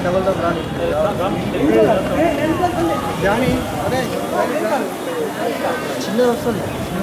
Johnny అదే చిన్న వస్తుంది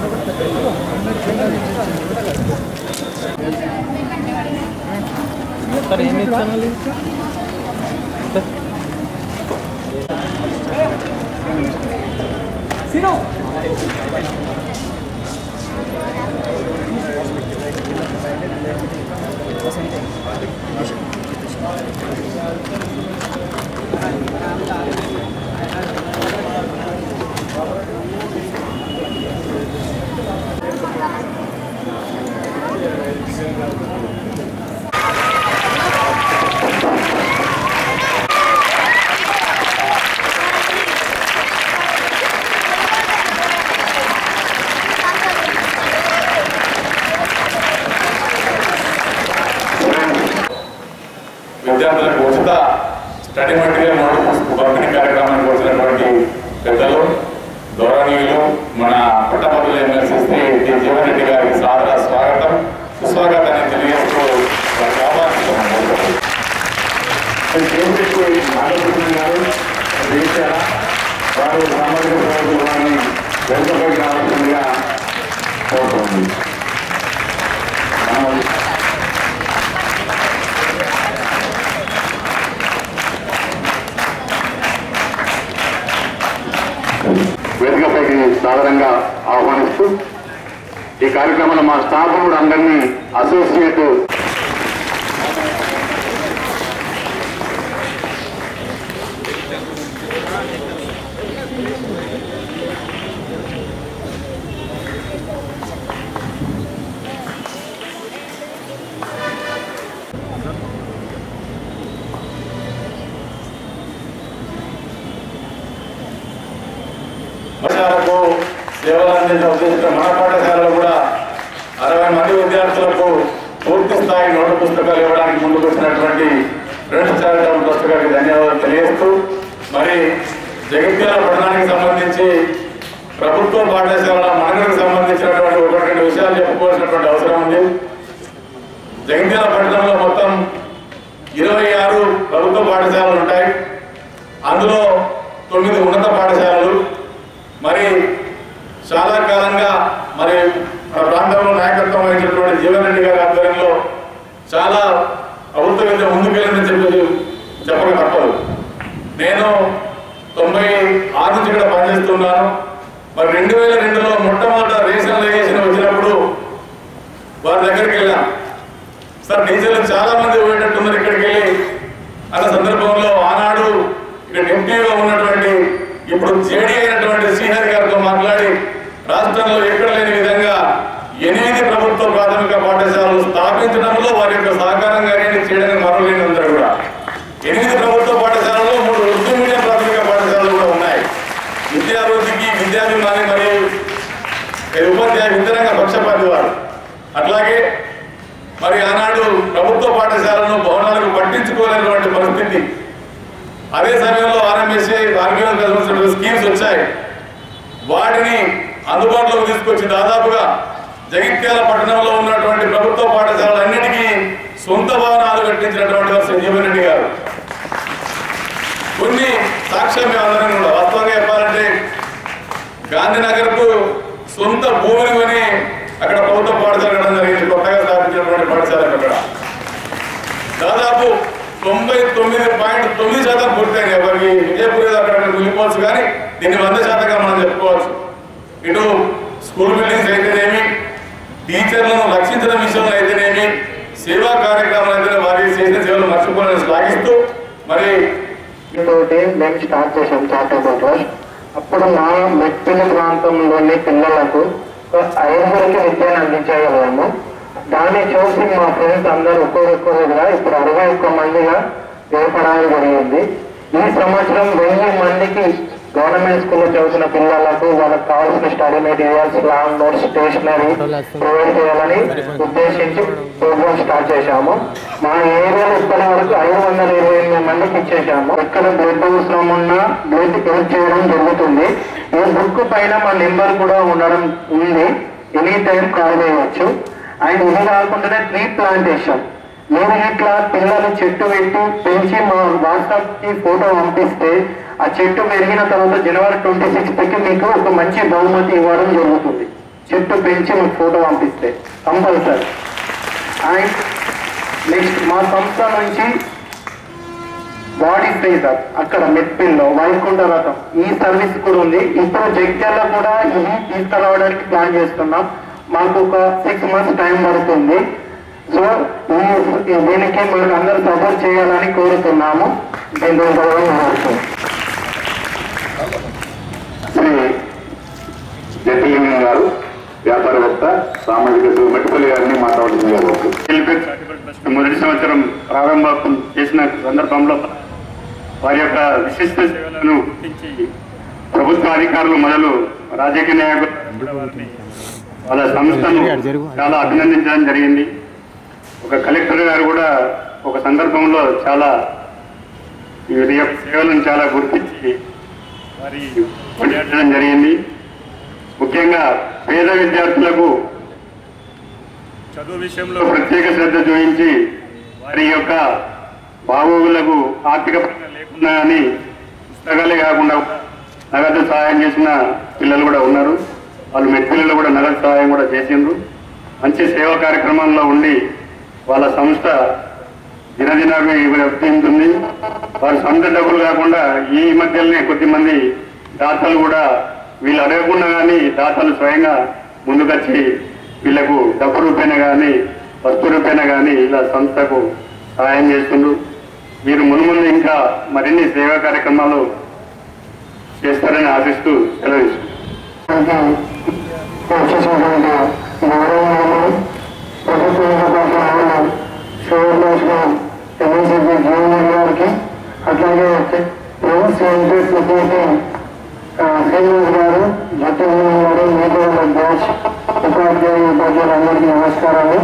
విద్యార్థులకు ఉచిత స్టడీ మెటీరియల్ నోట్బుక్స్ పంపిణీ కార్యక్రమానికి వచ్చినటువంటి పెద్దలు గౌరవనీయులు మన పుట్టపల్లి ఎమ్మెల్సీ శ్రీ టి జీవన్ రెడ్డి గారికి సాదర స్వాగతం సుస్వాగతాన్ని తెలియజేస్తూ వారికి ఆహ్వానిస్తున్నాను నాగభూషణ్ గారు జయించారా వారు సామాజిక ప్రవర్తనాన్ని వెనుకబడి రావాల్సిందిగా కోరుతుంది మనం వేదికపైకి సాధారణంగా ఆహ్వానిస్తూ ఈ కార్యక్రమంలో మా స్టాఫ్ కూడా అందరినీ అసోసియేట్ పాఠశాలకు సేవలు అందించే ఉద్దేశంతో మన పాఠశాలలో కూడా అరవై మంది విద్యార్థులకు పూర్తి స్థాయి నోటు పుస్తకాలు ఇవ్వడానికి ముందుకు వచ్చినటువంటి ఫ్రెండ్స్ చారిటబుల్ ట్రస్ట్ గారికి ధన్యవాదాలు తెలియజేస్తూ మరి జగిత్యాల పట్టణానికి సంబంధించి ప్రభుత్వ పాఠశాల మనకు సంబంధించినటువంటి ఒకటి రెండు విషయాలు చెప్పుకోవాల్సినటువంటి అవసరం ఉంది జగిత్యాల పట్టణంలో మొత్తం ఇరవై ఆరు ప్రభుత్వ పాఠశాలలు ఉంటాయి అందులో తొమ్మిది ఉన్నత పాఠశాలలు మరి చాలా కాలంగా మరి మన ప్రాంతంలో నాయకత్వం వహించినటువంటి జీవన్ రెడ్డి గారి ఆధ్వర్యంలో చాలా ప్రభుత్వ విద్య ముందుకెళ్ళిందని చెప్పి చెప్పక తప్పదు నేను తొంభై ఆరు నుంచి ఇక్కడ పనిచేస్తున్నాను మరి రెండు వేల రెండులో మొట్టమొదట రేషన్ లైజేషన్ వచ్చినప్పుడు వారి దగ్గరికి వెళ్ళాం సార్ టీచర్లు చాలా మంది పోయేటట్టున్నారు ఇక్కడికి వెళ్ళి అన్న సందర్భంలో ఆనాడు ఇక్కడ ఎంపీగా ఉన్నటువంటి ఇప్పుడు జేడీ అయినటువంటి శ్రీహరి గారితో మాట్లాడి రాష్ట్రంలో ఎక్కడ లేని విధంగా ఎనిమిది ప్రభుత్వ ప్రాథమిక పాఠశాలలు స్థాపించడంలో వారి యొక్క సహకారం కానీ చేయడానికి మరొకలేని అందరూ కూడా ఎనిమిది ప్రభుత్వ పాఠశాలలో మూడు ఉర్దూ మీడియం ప్రాథమిక పాఠశాలలు కూడా ఉన్నాయి విద్యాభివృద్ధికి విద్యాభిమాని మరియు ఈ ఉపాధ్యాయ విద్యారంగ పక్షపాతి వారు అట్లాగే మరి ఆనాడు ప్రభుత్వ పాఠశాలను భవనాలకు పట్టించుకోలేనటువంటి పరిస్థితి అదే సమయంలో ఆర్ఎంఎస్ఏ ఆర్గనైజ్ స్కీమ్స్ వచ్చాయి వాటిని అందుబాటులోకి తీసుకొచ్చి దాదాపుగా జగిత్యాల పట్టణంలో ఉన్నటువంటి ప్రభుత్వ పాఠశాలలన్నిటికీ సొంత భవనాలు కట్టించినటువంటి వారు సంజీవన్ రెడ్డి గారు కొన్ని సాక్ష్యం మేము అందరం కూడా వాస్తవంగా చెప్పాలంటే గాంధీనగర్కు సొంత భూమిని కొని అక్కడ ప్రభుత్వ పాఠశాల కట్టడం జరిగింది కొత్తగా స్థాపించినటువంటి పాఠశాల అక్కడ దాదాపు తొంభై తొమ్మిది పాయింట్ తొమ్మిది శాతం పూర్తయింది ఎవరికి విజయపూర్ ఏదో అక్కడ మిగిలిపోవచ్చు కానీ దీన్ని వంద శాతంగా మనం చెప్పుకోవచ్చు ఇటు స్కూల్ బిల్డింగ్స్ అయితేనేమి టీచర్లను రక్షించడం విషయంలో అయితేనేమి సేవా కార్యక్రమాలు అయితే వారి చేసిన సేవలు మర్చిపోవాలని శ్లాఘిస్తూ మరి తోటి మేము స్టార్ట్ చేసాం చార్టబుల్ ట్రస్ట్ అప్పుడు మా మెట్టిన ప్రాంతంలోని పిల్లలకు ఒక ఐదుగురికి విద్యను అందించగలిగాము దాన్ని చూసి మా ఫ్రెండ్స్ అందరూ ఒక్కొక్కరుగా ఇప్పుడు అరవై ఒక్క మందిగా ఏర్పడడం జరిగింది ఈ సంవత్సరం వెయ్యి మందికి గవర్నమెంట్ స్కూల్లో చదువుతున్న పిల్లలకు వాళ్ళకి కావాల్సిన study materials long notes stationery provide చేయాలని ఉద్దేశించి ప్రోగ్రామ్ స్టార్ట్ చేశాము మా ఏరియాలో ఇప్పటి వరకు ఐదు వందల ఇరవై ఎనిమిది మందికి ఇచ్చేసాము ఎక్కడ బ్లడ్ అవసరం ఉన్నా బ్లడ్ కలెక్ట్ చేయడం జరుగుతుంది ఈ బుక్ పైన మా నెంబర్ కూడా ఉండడం ఉంది ఎనీ టైం కాల్ చేయవచ్చు అండ్ ఇది కాకుండానే ట్రీ ప్లాంటేషన్ మీరు ఇట్లా పిల్లలు చెట్టు పెట్టి పెంచి మా వాట్సాప్ కి ఫోటో పంపిస్తే ఆ చెట్టు పెరిగిన తర్వాత జనవరి ట్వంటీ సిక్స్త్ కి మీకు ఒక మంచి బహుమతి ఇవ్వడం జరుగుతుంది చెట్టు పెంచి మీకు ఫోటో పంపిస్తే కంపల్సరీ అండ్ నెక్స్ట్ మా సంస్థ నుంచి బాడీ ఫ్రీజర్ అక్కడ మెట్పిల్లో వైకుంఠ రథం ఈ సర్వీస్ కూడా ఉంది ఇప్పుడు జగిత్యాల కూడా ఇది తీసుకురావడానికి ప్లాన్ చేస్తున్నాం మాకు ఒక సిక్స్ మంత్స్ టైం పడుతుంది సో ఈ దీనికి మనకు అందరూ సపోర్ట్ చేయాలని కోరుతున్నాము దీంతో కోరుతున్నాము శ్రీ జటిలింగం గారు వ్యాపారవేత్త సామాజిక సేవ మెట్టుపల్లి గారిని మాట్లాడుతుంది గారు ఎలిఫెంట్ చారిటబుల్ ట్రస్ట్ మొదటి సంవత్సరం ప్రారంభం చేసిన సందర్భంలో వారి యొక్క విశిష్ట సేవలను గుర్తించి ప్రభుత్వ అధికారులు మొదలు రాజకీయ నాయకులు కూడా వారిని వాళ్ళ సంస్థను చాలా అభినందించడం జరిగింది ఒక కలెక్టర్ గారు కూడా ఒక సందర్భంలో చాలా వీరి యొక్క సేవలను చాలా గుర్తించి వారి కొనియాడడం జరిగింది ముఖ్యంగా పేద విద్యార్థులకు చదువు విషయంలో ప్రత్యేక శ్రద్ధ చూపించి వారి యొక్క బాగోగులకు ఆర్థిక పరంగా లేకుండా అని పుస్తకాలే కాకుండా నగదు సహాయం చేసిన పిల్లలు కూడా ఉన్నారు వాళ్ళు మెట్ పిల్లలు కూడా నగదు సహాయం కూడా చేసిండ్రు మంచి సేవా కార్యక్రమాల్లో ఉండి వాళ్ళ సంస్థ దినదినాభి వర్తింటుంది వారి సొంత డబ్బులు కాకుండా ఈ మధ్యలోనే కొద్దిమంది దాతలు కూడా వీళ్ళు అడగకుండా కానీ దాతలు స్వయంగా ముందుకొచ్చి వీళ్ళకు డబ్బు రూపేణ కానీ వస్తు రూపేణ కానీ ఇలా సంస్థకు సహాయం చేస్తుండ్రు మీరు మున్ముందు ఇంకా మరిన్ని సేవా కార్యక్రమాలు చేస్తారని ఆశిస్తూ సెలవు ఇస్తున్నాను. వచ్చేసినటువంటి గౌరవనీయులు ప్రభుత్వ ఉపాధ్యాయులు శివదాస్ ఎమ్మెల్సీ జీవన్ గారికి అట్లాగే ప్రిన్స్ వెంకటేష్ సెక్రటరీ శ్రీనివాస్ గారు జ్యోతిర్మోహన్ గారు మిగతా వాళ్ళ బ్యాచ్ ఉపాధ్యాయులు ఉపాధ్యాయులందరికీ నమస్కారాలు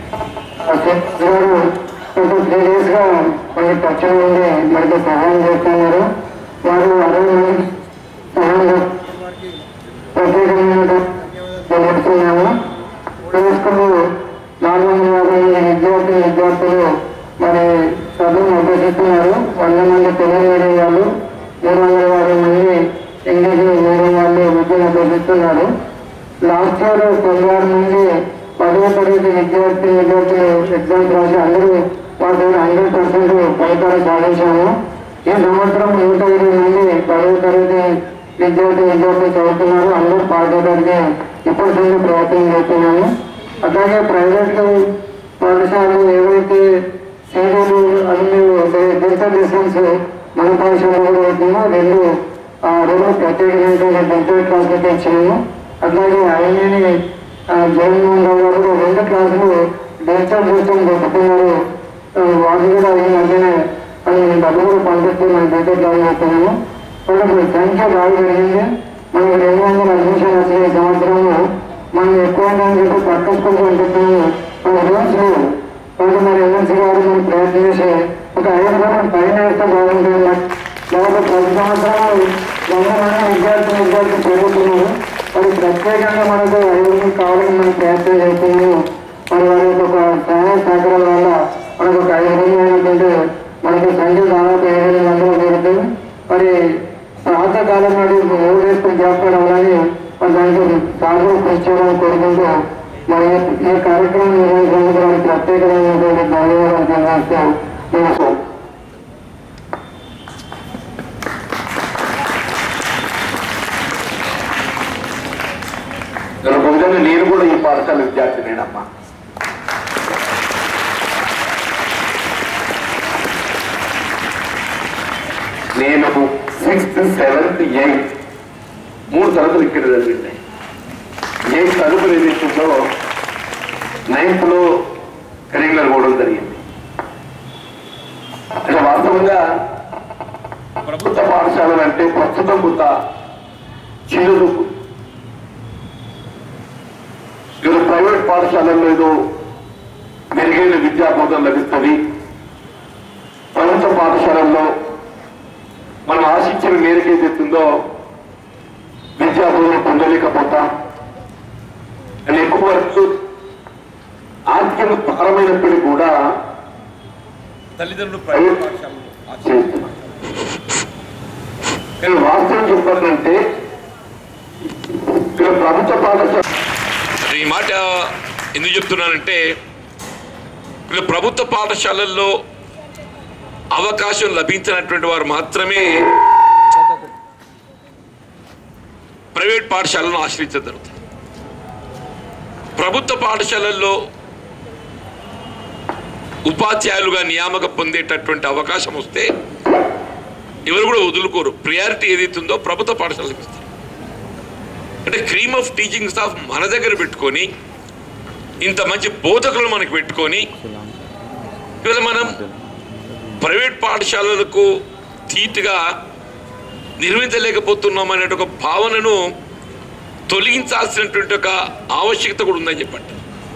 గారు ఒక త్రీ డేస్ గా మనకి పరిచయం ఉండి మనకి సహాయం చేస్తున్నారు వారు అరవై మంది సహాయం చేస్తున్నారు ప్రత్యేకమైన తెలుస్తున్నాము స్కూల్ నాలుగు వందల యాభై మంది విద్యార్థి విద్యార్థులు మరి చదువును అభ్యసిస్తున్నారు వంద మంది తెలుగు మీడియం వాళ్ళు మూడు వందల యాభై మంది ఇంగ్లీష్ మీడియం వాళ్ళు విద్యను అభ్యసిస్తున్నారు లాస్ట్ ఇయర్ తొంభై ఆరు మంది పదవ తరగతి విద్యార్థి విద్యార్థులు ఎగ్జామ్స్ రాసి అందరూ వాళ్ళ హండ్రెడ్ పర్సెంట్ ఫలితాలు సాధించాము ఈ సంవత్సరం నూట ఇరవై మంది పదవ తరగతి విద్యార్థి విద్యార్థులు చదువుతున్నారు అందరూ పాఠశాలకి ఇప్పటి నుండి ప్రయత్నం చేస్తున్నాము అట్లాగే ప్రైవేట్ పాఠశాలలు ఏవైతే సీడీలు అన్ని డిజిటల్ లెసన్స్ మన పాఠశాలలో కూడా అవుతుందో రెండు ఆ రెండు ప్రత్యేకమైన డిజిటల్ క్లాసులకి ఇచ్చినాము అట్లాగే ఆయనని జగన్మోహన్ రావు గారు కూడా రెండు క్లాసులు డిజిటల్ సిస్టమ్ పెట్టుకున్నారు ఆ, వాళ్ళు కూడా ఈ మధ్యనే అది డబ్బు కూడా పంపిస్తూ మనం డిజిటల్ క్లాస్ చేస్తున్నాము వాళ్ళకి సంఖ్య బాగా పెరిగింది మనకి రెండు వందల అడ్మిషన్ వచ్చిన ఈ సంవత్సరంలో మనం ఎక్కువ అని చెప్పి పట్టించుకుంటూ ఉంటున్నాము మన రూల్స్ లేవు కాబట్టి మరి ఎమ్మెల్సీ గారు మనం ప్రయత్నం చేసి ఒక ఐదు వందల పైన వేస్తే బాగుంటుంది కాబట్టి ప్రతి సంవత్సరం వంద మంది విద్యార్థులు విద్యార్థులు పెరుగుతున్నారు మరి ప్రత్యేకంగా మనకు ఐదు కావాలని మనం ప్రయత్నం చేస్తున్నాము మరి వారి యొక్క ఒక సహాయ సహకారాల వల్ల మనకు ఒక ఐదు వందలు అయినటువంటి మనకి సంఖ్య దాదాపు ఏడు వేల వందలు పెరుగుతుంది మరి పాత కాలం నాడు ఓల్డ్ వేసుకుని చేస్తాడు అలాగే మరి దానికి సాగు కృషి చేయాలని కోరుకుంటూ మరి ఈ కార్యక్రమం నిర్వహించడానికి ప్రత్యేకమైనటువంటి ధన్యవాదాలు తెలియజేస్తూ నేను నేను కొంచెం నేను కూడా ఈ పాఠశాల విద్యార్థినేనమ్మా నేను సిక్స్త్ సెవెంత్ ఎయిత్ మూడు తరగతులు ఇక్కడ చదివింది ఎయిత్ తరగతులు ఏదైతుందో నైన్త్లో కరికులర్ పోవడం జరిగింది అంటే వాస్తవంగా ప్రభుత్వ పాఠశాలలు అంటే ప్రస్తుతం కొంత చిరుదుకు ఏదో ప్రైవేట్ పాఠశాలల్లో ఏదో మెరుగైన విద్యా బోధన లభిస్తుంది ప్రభుత్వ పాఠశాలల్లో మనం ఆశించిన మేరకు ఏదైతుందో విద్యా బోధన పొందలేకపోతాం అని ఎక్కువ వరకు ఆర్థికంగా భారమైనప్పటికీ కూడా తల్లిదండ్రులు ప్రైవేట్ పాఠశాలలో ఆశ్రయిస్తున్నారు నేను వాస్తవం చెప్పాలంటే ఇక్కడ ప్రభుత్వ పాఠశాల ఈ మాట ఎందుకు చెప్తున్నానంటే ఇప్పుడు ప్రభుత్వ పాఠశాలల్లో అవకాశం లభించినటువంటి వారు మాత్రమే ప్రైవేట్ పాఠశాలను ఆశ్రయించడం జరుగుతుంది ప్రభుత్వ పాఠశాలల్లో ఉపాధ్యాయులుగా నియామకం పొందేటటువంటి అవకాశం వస్తే ఎవరు కూడా వదులుకోరు ప్రియారిటీ ఏదైతుందో ప్రభుత్వ పాఠశాలకు ఇస్తారు అంటే క్రీమ్ ఆఫ్ టీచింగ్ స్టాఫ్ మన దగ్గర పెట్టుకొని ఇంత మంచి బోధకులు మనకు పెట్టుకొని ఇవాళ మనం ప్రైవేట్ పాఠశాలలకు ధీటుగా నిర్మించలేకపోతున్నాం అనే ఒక భావనను తొలగించాల్సినటువంటి ఒక ఆవశ్యకత కూడా ఉందని చెప్పండి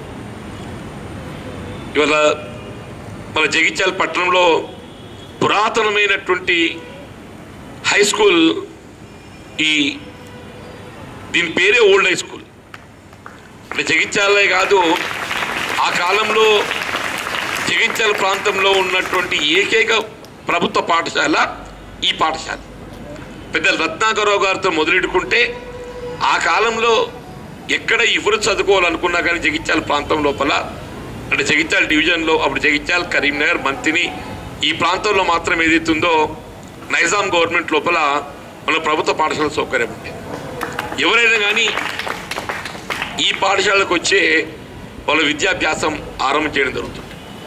ఇవాళ మన జగిత్యాల పట్టణంలో పురాతనమైనటువంటి హై స్కూల్ ఈ దీని పేరే ఓల్డ్ హై స్కూల్ అంటే జగిత్యాలే కాదు ఆ కాలంలో జగిత్యాల ప్రాంతంలో ఉన్నటువంటి ఏకైక ప్రభుత్వ పాఠశాల ఈ పాఠశాల పెద్ద రత్నాకరరావు గారితో మొదలెట్టుకుంటే ఆ కాలంలో ఎక్కడ ఎవరు చదువుకోవాలనుకున్నా కానీ జగిత్యాల ప్రాంతం లోపల అంటే జగిత్యాల డివిజన్లో అప్పుడు జగిత్యాల కరీంనగర్ మంతిని ఈ ప్రాంతంలో మాత్రం ఏదైతుందో నైజాం గవర్నమెంట్ లోపల మన ప్రభుత్వ పాఠశాల సౌకర్యం ఉండేది ఎవరైనా కానీ ఈ పాఠశాలకు వచ్చే వాళ్ళ విద్యాభ్యాసం ఆరంభం చేయడం జరుగుతుంది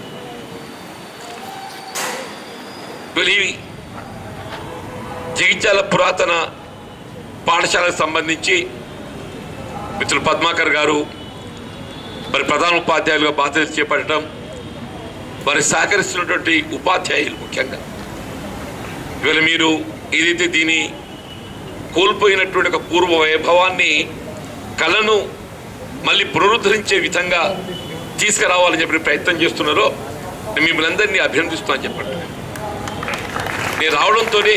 మరి జగిత్యాల పురాతన పాఠశాలకు సంబంధించి మిత్రులు పద్మాకర్ గారు మరి ప్రధాన ఉపాధ్యాయులుగా బాధ్యతలు చేపట్టడం వారి సహకరిస్తున్నటువంటి ఉపాధ్యాయులు ముఖ్యంగా ఇవాళ మీరు ఏదైతే దీని కోల్పోయినటువంటి ఒక పూర్వ వైభవాన్ని కళను మళ్ళీ పునరుద్ధరించే విధంగా తీసుకురావాలని చెప్పి ప్రయత్నం చేస్తున్నారో నేను మిమ్మల్ని అందరినీ అభినందిస్తున్నాను చెప్పండి నేను రావడంతోనే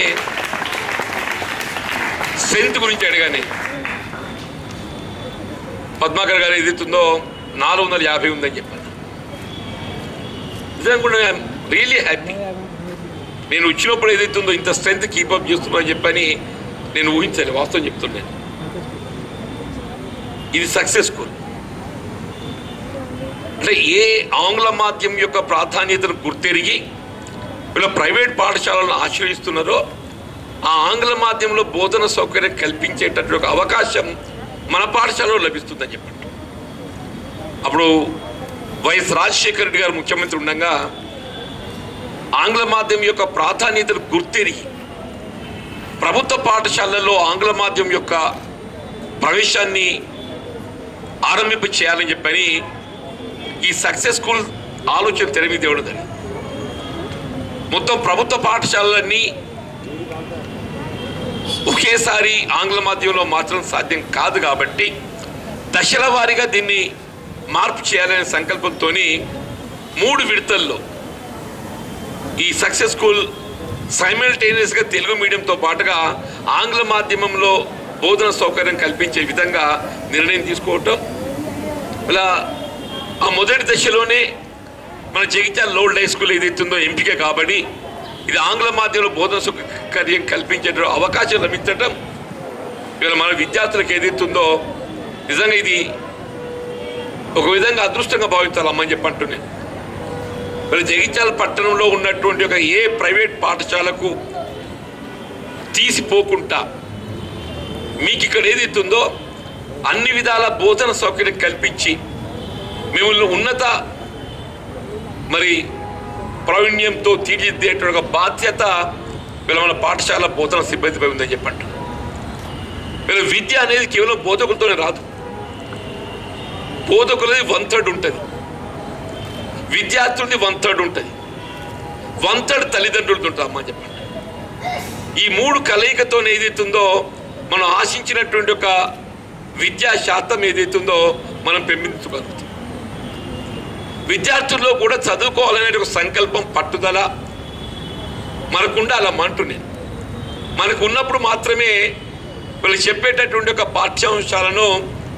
స్ట్రెంత్ గురించి అడిగాను పద్మాకర్ గారు ఏదైతుందో నాలుగు వందల యాభై ఉందని చెప్పాను నిజంగా కూడా రియలీ హ్యాపీ నేను వచ్చినప్పుడు ఏదైతుందో ఇంత స్ట్రెంత్ కీపప్ చేస్తున్నా అని చెప్పని నేను ఊహించాలి వాస్తవం చెప్తున్నాను ఇది సక్సెస్ఫుల్ అంటే ఏ ఆంగ్ల మాధ్యమం యొక్క ప్రాధాన్యతను గుర్తెరిగి వీళ్ళ ప్రైవేట్ పాఠశాలను ఆశ్రయిస్తున్నారో ఆ ఆంగ్ల మాధ్యమంలో బోధన సౌకర్యం కల్పించేటటువంటి ఒక అవకాశం మన పాఠశాలలో లభిస్తుందని చెప్పండి అప్పుడు వైఎస్ రాజశేఖర రెడ్డి గారు ముఖ్యమంత్రి ఉండగా ఆంగ్ల మాధ్యమం యొక్క ప్రాధాన్యతను గుర్తెరిగి ప్రభుత్వ పాఠశాలల్లో ఆంగ్ల మాధ్యమం యొక్క ప్రవేశాన్ని ఆరంభింప చేయాలని చెప్పని ఈ సక్సెస్ స్కూల్ ఆలోచన తెర మీద తేవడం జరిగింది మొత్తం ప్రభుత్వ పాఠశాలలన్నీ ఒకేసారి ఆంగ్ల మాధ్యమంలో మార్చడం సాధ్యం కాదు కాబట్టి దశల వారీగా దీన్ని మార్పు చేయాలనే సంకల్పంతో మూడు విడతల్లో ఈ సక్సెస్ స్కూల్ సైమల్టేనియస్గా తెలుగు మీడియంతో పాటుగా ఆంగ్ల మాధ్యమంలో బోధన సౌకర్యం కల్పించే విధంగా నిర్ణయం తీసుకోవటం ఇలా ఆ మొదటి దశలోనే మన జగిత్యాల లోల్డ్ హై స్కూల్ ఏదైతుందో ఎంపిక కాబట్టి ఇది ఆంగ్ల మాధ్యమంలో బోధన సౌకర్యం కల్పించే అవకాశం లభించటం ఇవాళ మన విద్యార్థులకు ఏదైతుందో నిజంగా ఇది ఒక విధంగా అదృష్టంగా భావించాలమ్మని చెప్పి అంటున్నాను మరి జగిత్యాల పట్టణంలో ఉన్నటువంటి ఒక ఏ ప్రైవేట్ పాఠశాలకు తీసిపోకుండా మీకు ఇక్కడ ఏదైతుందో అన్ని విధాల బోధన సౌకర్యం కల్పించి మిమ్మల్ని ఉన్నత మరి ప్రావీణ్యంతో తీర్చిదిద్దేటువంటి ఒక బాధ్యత వీళ్ళ మన పాఠశాల బోధన సిబ్బందిపై ఉందని చెప్పండి వీళ్ళ విద్య అనేది కేవలం బోధకులతోనే రాదు బోధకులది వన్ థర్డ్ ఉంటుంది విద్యార్థులది వన్ థర్డ్ ఉంటుంది వన్ థర్డ్ తల్లిదండ్రులతో ఉంటుంది అమ్మ చెప్పండి ఈ మూడు కలయికతో ఏదైతుందో మనం ఆశించినటువంటి ఒక విద్యా శాతం ఏదైతుందో మనం పెంపొందించుకోగలుగుతాం విద్యార్థుల్లో కూడా చదువుకోవాలనే ఒక సంకల్పం పట్టుదల మనకుండా అలా అంటున్నాను మనకు ఉన్నప్పుడు మాత్రమే వాళ్ళు చెప్పేటటువంటి ఒక పాఠ్యాంశాలను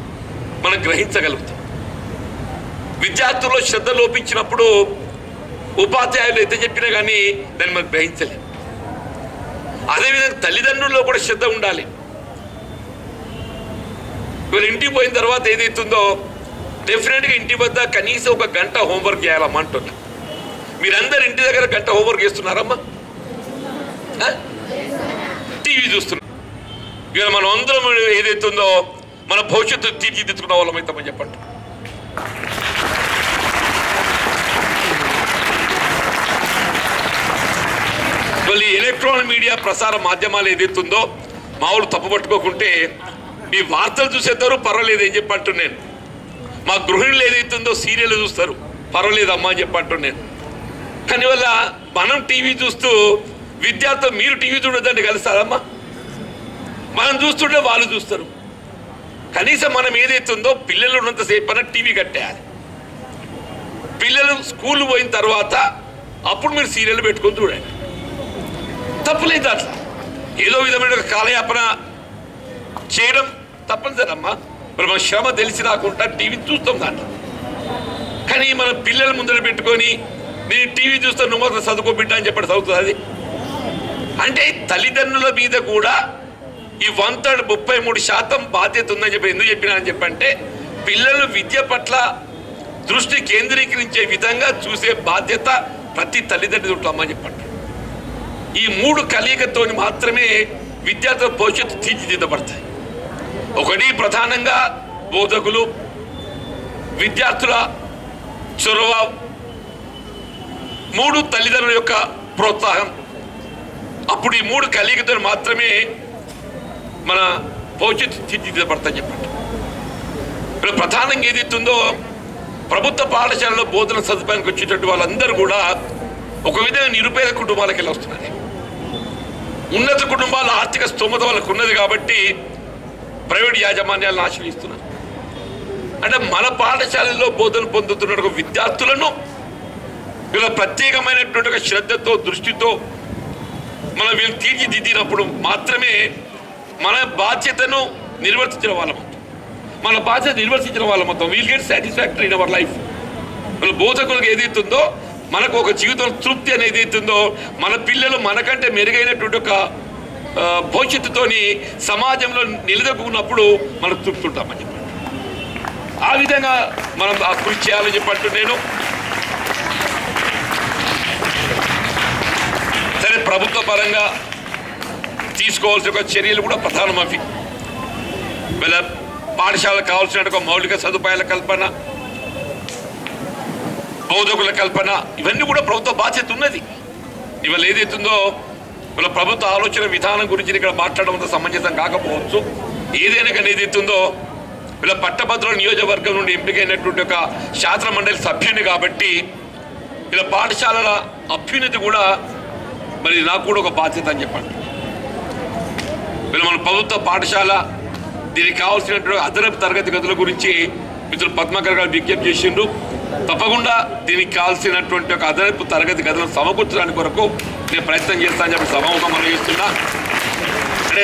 మనం గ్రహించగలుగుతాం విద్యార్థుల్లో శ్రద్ధ లోపించినప్పుడు ఉపాధ్యాయులు ఎంత చెప్పినా కానీ దాన్ని మనం గ్రహించలేం అదేవిధంగా తల్లిదండ్రుల్లో కూడా శ్రద్ధ ఉండాలి వీళ్ళు ఇంటికి పోయిన తర్వాత ఏదైతుందో డెఫినెట్గా ఇంటి వద్ద కనీసం ఒక గంట హోంవర్క్ చేయాలమ్మా అంటున్నా మీరందరు ఇంటి దగ్గర గంట హోంవర్క్ చేస్తున్నారమ్మా ఆ? టీవీ చూస్తున్నారు ఇవాళ మనం అందరం ఏదైతుందో మన భవిష్యత్తు తీర్చిదిద్దుకున్న వాళ్ళం అవుతామని చెప్పండి మళ్ళీ ఎలక్ట్రానిక్ మీడియా ప్రసార మాధ్యమాలు ఏదైతుందో మామూలు తప్పు పట్టుకోకుంటే మీ వార్తలు చూసేద్దరు పర్వాలేదు అని చెప్పి అంటున్నాను మా గృహిణులు ఏదైతుందో సీరియల్ చూస్తారు పర్వాలేదు అమ్మా అని చెప్పి అంటున్నాను కానీ వల్ల మనం టీవీ చూస్తూ విద్యార్థులు మీరు టీవీ చూడొద్దంటే కలుస్తారమ్మా మనం చూస్తుంటే వాళ్ళు చూస్తారు కనీసం మనం ఏదైతుందో పిల్లలు ఉన్నంతసేపు అన్న టీవీ కట్టేయాలి పిల్లలు స్కూల్ పోయిన తర్వాత అప్పుడు మీరు సీరియల్ పెట్టుకొని చూడండి తప్పులేదు అట్లా ఏదో విధమైన ఒక కాలయాపన చేయడం తప్పనిసరమ్మా మరి మన శ్రమ తెలిసి రాకుండా టీవీ చూస్తాం దాంట్లో కానీ మన పిల్లల ముందర పెట్టుకొని నేను టీవీ చూస్తే నువ్వు మాత్రం చదువుకో బిడ్డ అని చెప్పడం చదువుతుంది అది అంటే తల్లిదండ్రుల మీద కూడా ఈ వంద ముప్పై మూడు శాతం బాధ్యత ఉందని చెప్పి ఎందుకు చెప్పినా అని చెప్పంటే పిల్లలు విద్య పట్ల దృష్టి కేంద్రీకరించే విధంగా చూసే బాధ్యత ప్రతి తల్లిదండ్రులు అమ్మని చెప్పండి ఈ మూడు కలయికతో మాత్రమే విద్యార్థుల భవిష్యత్తు తీర్చిదిద్దబడతాయి ఒకటి ప్రధానంగా బోధకులు విద్యార్థుల చొరవ మూడు తల్లిదండ్రుల యొక్క ప్రోత్సాహం అప్పుడు ఈ మూడు కలిగితో మాత్రమే మన భవిష్యత్తు తీర్చిదిద్దబడతాయని చెప్పండి ఇప్పుడు ప్రధానంగా ఏదైతుందో ప్రభుత్వ పాఠశాలలో బోధన సదుపాయానికి వచ్చేటట్టు వాళ్ళందరూ కూడా ఒక విధంగా నిరుపేద కుటుంబాలకు వెళ్ళి వస్తున్నారు ఉన్నత కుటుంబాల ఆర్థిక స్తోమత వాళ్ళకు ఉన్నది కాబట్టి ప్రైవేట్ యాజమాన్యాలను ఆశ్రయిస్తున్నారు అంటే మన పాఠశాలలో బోధన పొందుతున్న ఒక విద్యార్థులను వీళ్ళ ప్రత్యేకమైనటువంటి ఒక శ్రద్ధతో దృష్టితో మనం వీళ్ళు తీర్చిదిద్దినప్పుడు మాత్రమే మన బాధ్యతను నిర్వర్తించిన వాళ్ళం మన బాధ్యత నిర్వర్తించిన వాళ్ళం మొత్తం we'll get satisfactory in our life మన బోధకులకు ఏదైతుందో మనకు ఒక జీవితం తృప్తి అనేది ఏదైతుందో మన పిల్లలు మనకంటే మెరుగైనటువంటి ఒక ఆ, భవిష్యత్తుతోని సమాజంలో నిలదొక్కున్నప్పుడు మనం తృప్తి ఉంటామని చెప్పండి ఆ విధంగా మనం ఆ కృషి చేయాలని చెప్పంటూ నేను సరే ప్రభుత్వ పరంగా తీసుకోవాల్సిన ఒక చర్యలు కూడా ప్రధానం అవి వీళ్ళ పాఠశాలకు కావాల్సిన ఒక మౌలిక సదుపాయాల కల్పన బోధకుల కల్పన ఇవన్నీ కూడా ప్రభుత్వ బాధ్యత ఉన్నది ఇవాళ ఏదైతుందో వీళ్ళ ప్రభుత్వ ఆలోచన విధానం గురించి ఇక్కడ మాట్లాడడం అంత సమంజసం కాకపోవచ్చు ఏదైనా కానీ ఏదైతుందో వీళ్ళ పట్టభద్రుల నియోజకవర్గం నుండి ఎంపికైనటువంటి ఒక శాస్త్ర మండలి సభ్యుని కాబట్టి ఇలా పాఠశాలల అభ్యున్నతి కూడా మరి నాకు కూడా ఒక బాధ్యత అని చెప్పండి వీళ్ళు మన ప్రభుత్వ పాఠశాల దీనికి కావాల్సినటువంటి అదనపు తరగతి గదుల గురించి మిత్రులు పద్మకర్ గారు విజ్ఞప్తి చేసిండ్రు తప్పకుండా దీనికి కావాల్సినటువంటి ఒక అదనపు తరగతి గదులను సమకూర్చడానికి కొరకు నేను ప్రయత్నం చేస్తానని చెప్పి సభముఖం మనం చేస్తున్నా అంటే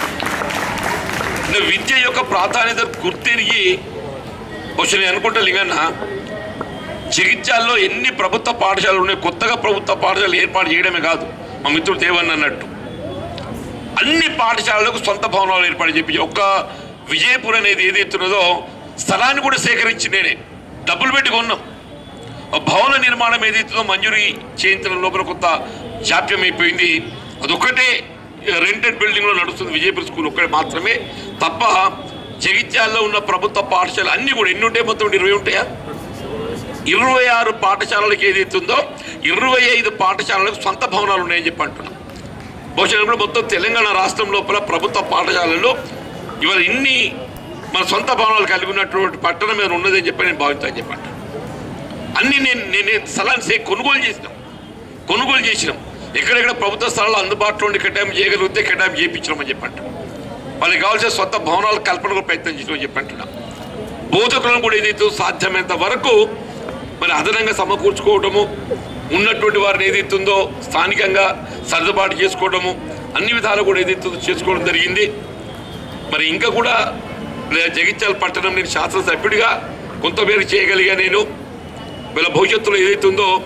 నేను విద్య యొక్క ప్రాధాన్యత గుర్తిరిగి బహుశా నేను అనుకుంటా లింగన్న జగిత్యాల్లో ఎన్ని ప్రభుత్వ పాఠశాలలు ఉన్నాయి కొత్తగా ప్రభుత్వ పాఠశాలలు ఏర్పాటు చేయడమే కాదు మా మిత్రుడు దేవన్ అన్నట్టు అన్ని పాఠశాలలకు సొంత భవనాలు ఏర్పాటు చేపించి ఒక్క విజయపూర్ అనేది ఏదైతే ఉన్నదో స్థలాన్ని కూడా సేకరించి నేనే డబ్బులు పెట్టి కొన్నాం ఆ భవన నిర్మాణం ఏదైతుందో మంజూరీ చేయించడం లోపల కొంత జాప్యం అయిపోయింది అదొక్కటే రెంటెడ్ బిల్డింగ్లో నడుస్తుంది విజయపూర్ స్కూల్ ఒక్కటే మాత్రమే తప్ప జగిత్యాల్లో ఉన్న ప్రభుత్వ పాఠశాల అన్ని కూడా ఎన్ని ఉంటాయి మొత్తం ఇరవై ఉంటాయా ఇరవై ఆరు పాఠశాలలకు ఏదైతుందో ఇరవై ఐదు పాఠశాలలకు సొంత భవనాలు ఉన్నాయని చెప్పి అంటున్నాం బహుశా ఇప్పుడు మొత్తం తెలంగాణ రాష్ట్రం లోపల ప్రభుత్వ పాఠశాలల్లో ఇవాళ ఇన్ని మన సొంత భవనాలు కలిగి ఉన్నటువంటి పట్టణం మీద ఉన్నదని చెప్పి నేను భావిస్తాను చెప్పండి అన్ని నేను నేను స్థలాన్ని సే కొనుగోలు చేసినాం కొనుగోలు చేసినాం ఎక్కడెక్కడ ప్రభుత్వ స్థలాలు అందుబాటులో ఉండి కేటాయింపు చేయగలిగితే కేటాయింపు చేయించినామని చెప్పంట వాళ్ళకి కావాల్సిన సొంత భవనాల కల్పనకు ప్రయత్నం చేసినామని చెప్పంటున్నాం బోధకులను కూడా ఏదైతే సాధ్యమైనంత వరకు మరి అదనంగా సమకూర్చుకోవడము ఉన్నటువంటి వారిని ఏదైతుందో స్థానికంగా సర్దుబాటు చేసుకోవడము అన్ని విధాలు కూడా ఏదైతుందో చేసుకోవడం జరిగింది మరి ఇంకా కూడా లే- జగిత్యాల పట్టణం నేను శాసనసభ్యుడిగా కొంతమేరకు చేయగలిగా నేను వీళ్ళ భవిష్యత్తులో ఏదైతుందో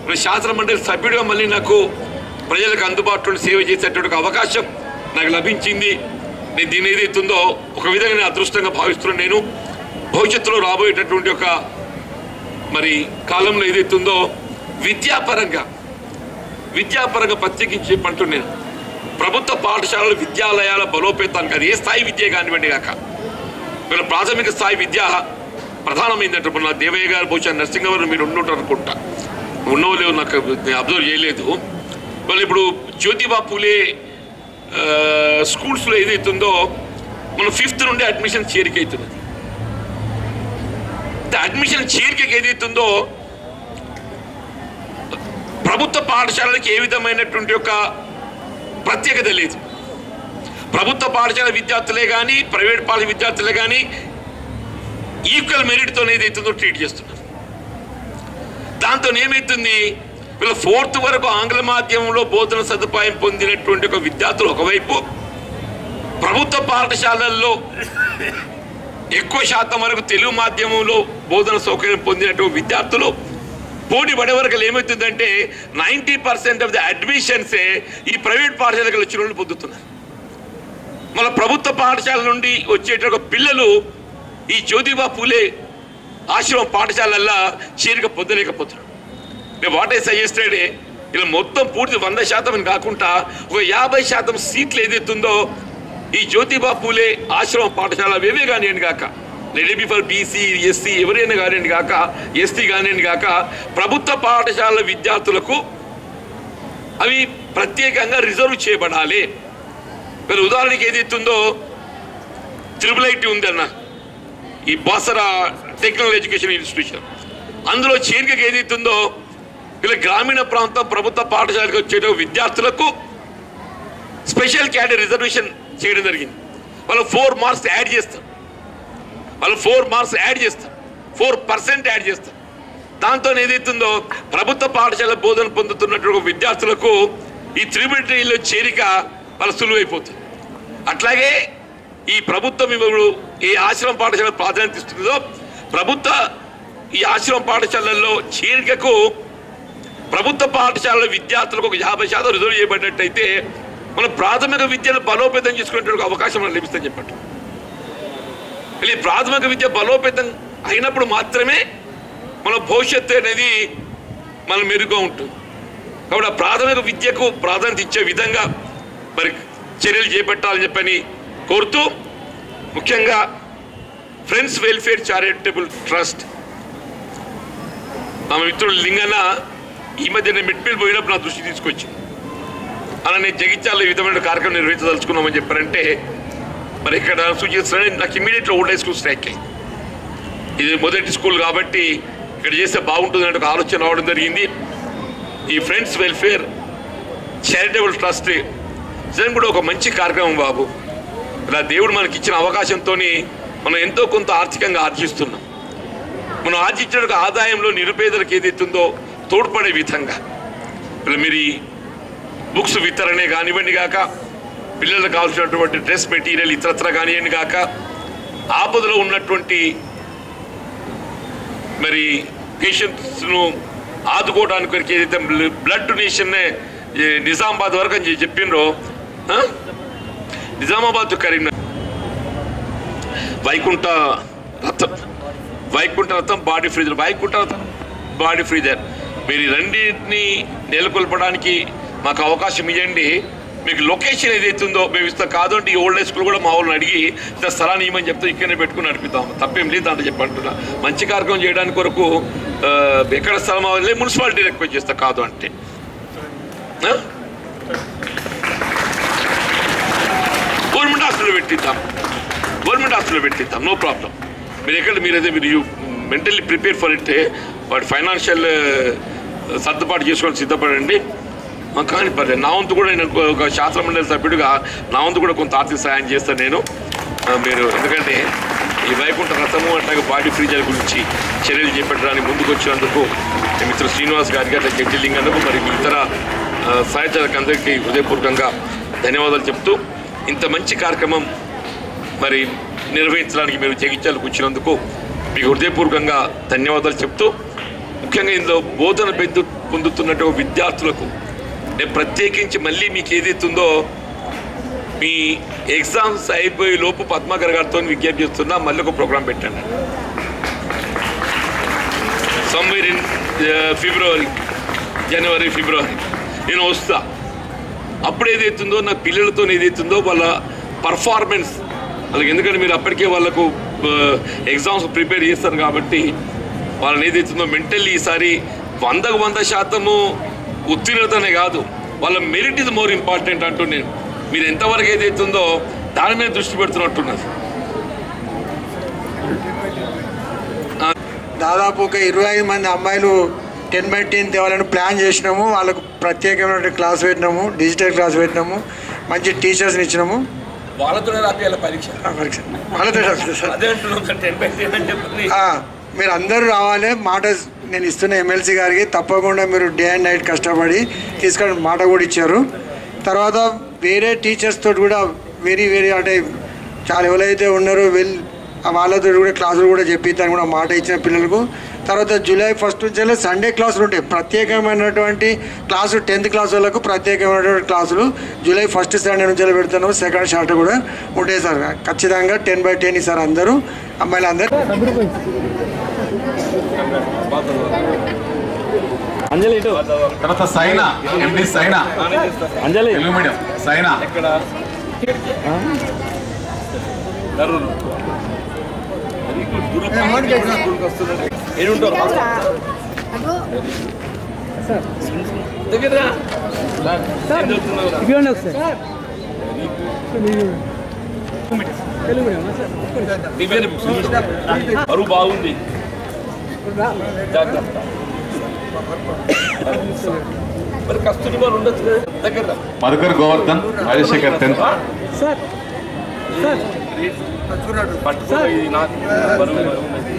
మరి శాసన మండలి సభ్యుడిగా మళ్ళీ నాకు ప్రజలకు అందుబాటులో సేవ చేసేటువంటి ఒక అవకాశం నాకు లభించింది నేను దీని ఏదైతుందో ఒక విధంగా నేను అదృష్టంగా భావిస్తున్నాను నేను భవిష్యత్తులో రాబోయేటటువంటి ఒక మరి కాలంలో ఏదైతుందో విద్యాపరంగా విద్యాపరంగా ప్రత్యేకించి చెప్పంటున్నాను నేను ప్రభుత్వ పాఠశాలల విద్యాలయాల బలోపేతానికి అది ఏ స్థాయి విద్య కానివ్వండి కాక వీళ్ళ ప్రాథమిక స్థాయి విద్య ప్రధానమైందంటే మన దేవయ్య గారు బహుశా నరసింహవరం మీరు ఉండుంటారు అనుకుంటా ఉన్నవో లేవు నాకు నేను అబ్జర్వ్ చేయలేదు వాళ్ళు ఇప్పుడు జ్యోతిబా పూలే ఆ, స్కూల్స్లో ఏదైతుందో మన ఫిఫ్త్ నుండి అడ్మిషన్ చేరిక అవుతున్నది అంటే అడ్మిషన్ చేరికకి ఏదైతుందో ప్రభుత్వ పాఠశాలలకి ఏ విధమైనటువంటి ఒక ప్రత్యేకత లేదు ప్రభుత్వ పాఠశాల విద్యార్థులే కానీ ప్రైవేట్ పాఠశాల విద్యార్థులే కానీ ఈక్వల్ మెరిట్తో ఏదైతుందో ట్రీట్ చేస్తున్నారు దాంతో ఏమవుతుంది వీళ్ళ ఫోర్త్ వరకు ఆంగ్ల మాధ్యమంలో బోధన సదుపాయం పొందినటువంటి ఒక విద్యార్థులు ఒకవైపు ప్రభుత్వ పాఠశాలల్లో ఎక్కువ శాతం వరకు తెలుగు మాధ్యమంలో బోధన సౌకర్యం పొందినటువంటి విద్యార్థులు పోటీ పడే వరకు ఏమవుతుందంటే నైంటీ పర్సెంట్ ఆఫ్ ద అడ్మిషన్సే ఈ ప్రైవేట్ పాఠశాలకు వచ్చిన వాళ్ళు పొందుతున్నారు మన ప్రభుత్వ పాఠశాల నుండి వచ్చేట పిల్లలు ఈ జ్యోతిబా పూలే ఆశ్రమం పాఠశాలల్లో చేరిక పొందలేకపోతున్నారు నేను వాట్ ఐ సజెస్టెడ్ ఇలా మొత్తం పూర్తి వంద శాతం అని కాకుండా ఒక యాభై శాతం సీట్లు ఏదైతుందో ఈ జ్యోతిబా పూలే ఆశ్రమం పాఠశాల వేవే కానివ్వండి కాక లెడీ ఫర్ బీసీ ఎస్సీ ఎవరైనా కానివ్వండి కాక ఎస్టీ కానివ్వండి కాక ప్రభుత్వ పాఠశాల విద్యార్థులకు అవి ప్రత్యేకంగా రిజర్వ్ చేయబడాలి మరి ఉదాహరణకి ఏదైతుందో త్రిబుల్ ఐటీ ఉందన్న ఈ బాసరా టెక్నికల్ ఎడ్యుకేషన్ ఇన్స్టిట్యూషన్ అందులో చేరికకి ఏదైతుందో వీళ్ళ గ్రామీణ ప్రాంతం ప్రభుత్వ పాఠశాలకు వచ్చే విద్యార్థులకు స్పెషల్ క్యాడర్ రిజర్వేషన్ చేయడం జరిగింది వాళ్ళు ఫోర్ మార్క్స్ యాడ్ చేస్తారు వాళ్ళు ఫోర్ మార్క్స్ యాడ్ చేస్తారు ఫోర్ పర్సెంట్ యాడ్ చేస్తారు దాంతో ఏదైతుందో ప్రభుత్వ పాఠశాల బోధన పొందుతున్నటువంటి విద్యార్థులకు ఈ త్రిబిలిటీలో చేరిక వాళ్ళ సులువైపోతుంది అట్లాగే ఈ ప్రభుత్వం ఇప్పుడు ఏ ఆశ్రమ పాఠశాల ప్రాధాన్యత ఇస్తుందో ప్రభుత్వ ఈ ఆశ్రమ పాఠశాలల్లో చేరికకు ప్రభుత్వ పాఠశాలల విద్యార్థులకు ఒక యాభై శాతం రిజర్వ్ చేయబడినట్టయితే మన ప్రాథమిక విద్యను బలోపేతం చేసుకునే అవకాశం మనకు లభిస్తుందని చెప్పట్టు ఈ ప్రాథమిక విద్య బలోపేతం అయినప్పుడు మాత్రమే మన భవిష్యత్తు అనేది మన మెరుగ్గా ఉంటుంది కాబట్టి ఆ ప్రాథమిక విద్యకు ప్రాధాన్యత ఇచ్చే విధంగా మరి చర్యలు చేపట్టాలని చెప్పని కోరుతూ ముఖ్యంగా ఫ్రెండ్స్ వెల్ఫేర్ చారిటబుల్ ట్రస్ట్ మా మిత్రుడు లింగన్న ఈ మధ్య నేను మిడ్పిల్ పోయినప్పుడు నా దృష్టి తీసుకొచ్చింది అలా నేను జగిత్యాల ఈ విధమైన కార్యక్రమం నిర్వహించదలుచుకున్నామని చెప్పారంటే మరి ఇక్కడ సూచిస్తున్నాను నాకు ఇమీడియట్గా ఓల్డ్ హై స్కూల్ స్ట్రైక్ అయింది ఇది మొదటి స్కూల్ కాబట్టి ఇక్కడ చేస్తే బాగుంటుందంటే ఒక ఆలోచన రావడం జరిగింది ఈ ఫ్రెండ్స్ వెల్ఫేర్ చారిటబుల్ ట్రస్ట్ నిజంగా కూడా ఒక మంచి కార్యక్రమం బాబు ఇలా దేవుడు మనకి ఇచ్చిన అవకాశంతో మనం ఎంతో కొంత ఆర్థికంగా ఆర్జిస్తున్నాం మనం ఆర్జించిన ఆదాయంలో నిరుపేదలకు ఏదైతుందో తోడ్పడే విధంగా ఇలా మీరు ఈ బుక్స్ వితరణే కానివ్వండి కాక పిల్లలకు కావాల్సినటువంటి డ్రెస్ మెటీరియల్ ఇతరత్ర కానివ్వండి కాక ఆపదలో ఉన్నటువంటి మరి పేషెంట్స్ను ఆదుకోవడానికి కొరకు ఏదైతే బ్లడ్ డొనేషన్ నిజామాబాద్ వరకు అని చెప్పి చెప్పిండ్రో ఆ? నిజామాబాద్ టు కరీంనగర్ వైకుంఠ రథం వైకుంఠ రథం బాడీ ఫ్రీజర్ వైకుంఠ రథం బాడీ ఫ్రీజర్ మీరు ఈ రెండింటిని నెలకొల్పడానికి మాకు అవకాశం ఇవ్వండి మీకు లొకేషన్ ఏదైతుందో మేము ఇస్తాం కాదు అంటే ఈ ఓల్డ్ ఏజ్ స్కూల్ కూడా మా వాళ్ళని అడిగి ఇంత స్థలాన్ని ఇవ్వమని చెప్తే ఇక్కడనే పెట్టుకుని నడిపిస్తాం తప్పేం లేదు దాంట్లో చెప్పంటున్నా మంచి కార్యక్రమం చేయడానికి కొరకు ఆ, ఎక్కడ స్థలం అవ్వాలి మున్సిపాలిటీ రిక్వెస్ట్ చేస్తా కాదు అంటే ఆ? గవర్నమెంట్ హాస్పిటల్ పెట్టిద్దాం గవర్నమెంట్ హాస్పిటల్ పెట్టిద్దాం నో ప్రాబ్లం మీరు ఎక్కడ మీరు అదే మీరు మెంటల్లీ ప్రిపేర్ ఫర్ ఇట్ వాటి ఫైనాన్షియల్ సర్దుబాటు చేసుకొని సిద్ధపడండి ఆ, కానీ పర్లేదు నా వంతు కూడా నేను ఒక శాస్త్ర మండలి సభ్యుడిగా నా వంతు కూడా కొంత ఆర్థిక సహాయం చేస్తాను నేను ఆ, మీరు ఎందుకంటే ఈ వైకుంఠ రథము అట్లాగే బాడీ ఫ్రీజర్ గురించి చర్యలు చేపట్టడానికి ముందుకు వచ్చినందుకు మీ మిత్రుడు శ్రీనివాస్ గారికి అట్లా జడ్జి లింగన్నకు మరి మీ ఇతర ఆ, సహాయకులకు అందరికీ హృదయపూర్వకంగా ధన్యవాదాలు చెప్తూ ఇంత మంచి కార్యక్రమం మరి నిర్వహించడానికి మీరు జగిత్యాలకు వచ్చినందుకు మీకు హృదయపూర్వకంగా ధన్యవాదాలు చెప్తూ ముఖ్యంగా ఇందులో బోధన బిందు పొందుతున్నట్టు విద్యార్థులకు నేను ప్రత్యేకించి మళ్ళీ మీకు ఏదైతుందో మీ ఎగ్జామ్స్ అయిపోయే లోపు పద్మాకర్ గారితో విజ్ఞప్తి చేస్తున్నా మళ్ళీ ఒక ప్రోగ్రాం పెట్టండి సమ్వేర్ ఇన్ ఫిబ్రవరి జనవరి ఫిబ్రవరి నేను వస్తా అప్పుడు ఏదైతుందో నా పిల్లలతో ఏదైతుందో వాళ్ళ పర్ఫార్మెన్స్ వాళ్ళకి ఎందుకంటే మీరు అప్పటికే వాళ్ళకు ఎగ్జామ్స్ ప్రిపేర్ చేస్తారు కాబట్టి వాళ్ళని ఏదైతుందో మెంటల్లీ ఈసారి వందకు వంద శాతము ఉత్తీర్ణతనే కాదు వాళ్ళ మెరిట్ ఇస్ మోర్ ఇంపార్టెంట్ అంటూ నేను మీరు ఎంతవరకు ఏదైతుందో దాని మీద దృష్టి పెడుతున్నట్టున్నది దాదాపు ఒక ఇరవై ఐదు మంది అమ్మాయిలు టెన్ బై టెన్ తేవాలని ప్లాన్ చేసినాము వాళ్ళకు ప్రత్యేకమైన క్లాస్ పెట్టినాము డిజిటల్ క్లాస్ పెట్టినాము మంచి టీచర్స్ని ఇచ్చినాము వాళ్ళతోనే రాపియాల పరీక్ష ఆ, పరీక్ష వాళ్ళతో రాపిస్తాం సార్. అదే అంటున్నాం టెన్ బై టెన్ అని చెప్పి ఆ, మీరు అందరూ రావాలి మాట నేను ఇస్తున్న ఎమ్మెల్సీ గారికి తప్పకుండా మీరు డే అండ్ నైట్ కష్టపడి తీసుకొని మాట కూడా ఇచ్చారు తర్వాత వేరే టీచర్స్ తోటి కూడా వెరీ వెరీ అంటే చాలా ఎవరైతే ఉన్నారో వెల్ వాళ్ళతో కూడా క్లాసులు కూడా చెప్పిద్దాన్ని కూడా మాట ఇచ్చిన పిల్లలకు తర్వాత జూలై ఫస్ట్ నుంచి సండే క్లాసులు ఉంటాయి ప్రత్యేకమైనటువంటి క్లాసు టెన్త్ క్లాస్ వాళ్ళకు ప్రత్యేకమైనటువంటి క్లాసులు జూలై ఫస్ట్ సండే నుంచి పెడుతున్నాము సెకండ్ షార్ట్ కూడా ఉంటాయి సార్ ఖచ్చితంగా టెన్ బై టెన్ సార్ అందరూ అమ్మాయిలు అందరూ తర్వాత సైనా ఎండి సైనా అంజలి తెలుగు మీడియం సైనా ఇవ్వండి ఒకసారి తెలుగు మీడియమా సార్ బరువు బాగుంది జాగ్రత్త మరి కస్తూరి వాళ్ళు ఉండొచ్చు కదా దగ్గర రా. Madhukar Govardhan Rajasekhar tenth sir sir పట్టుకో ఇది నాకు బరువు బరువు ఉన్నది.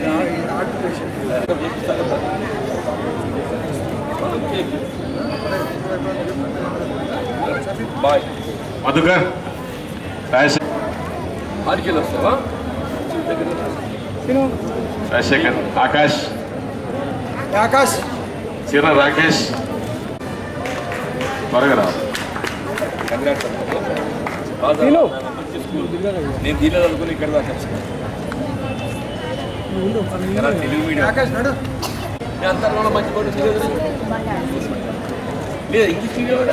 బాయ్ మధుకర్ రాజశేఖర్ ఆడికి వస్తావా రాజశేఖర్ ఆకాష్ ఆకాష్ చీర రాకేష్ త్వరగా రా తిను. నేను దీనిలో అనుకుని ఇక్కడ దాకా వచ్చాను. ఎలా తెలుగు మీడియం మీ అంతలో కూడా మంచి కూడా ఉంది కదా? లేదా ఇంగ్లీష్ మీడియం కూడా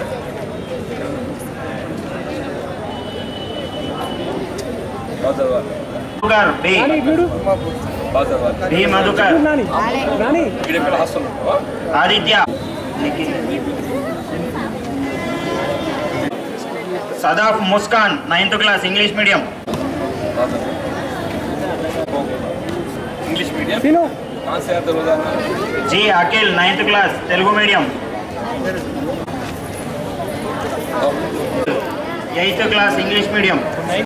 బాగా చదవాలి. నాని చూడు బాగా చదవాలి. బి మధుకర్ నాని నాని వీడు ఎక్కడ హాస్టల్ ఉంటావా Aditya Sadaf Muskan ninth class English medium English medium తిను कहाँ से आता रोजाना G Akhil ninth class Telugu medium eighth class English medium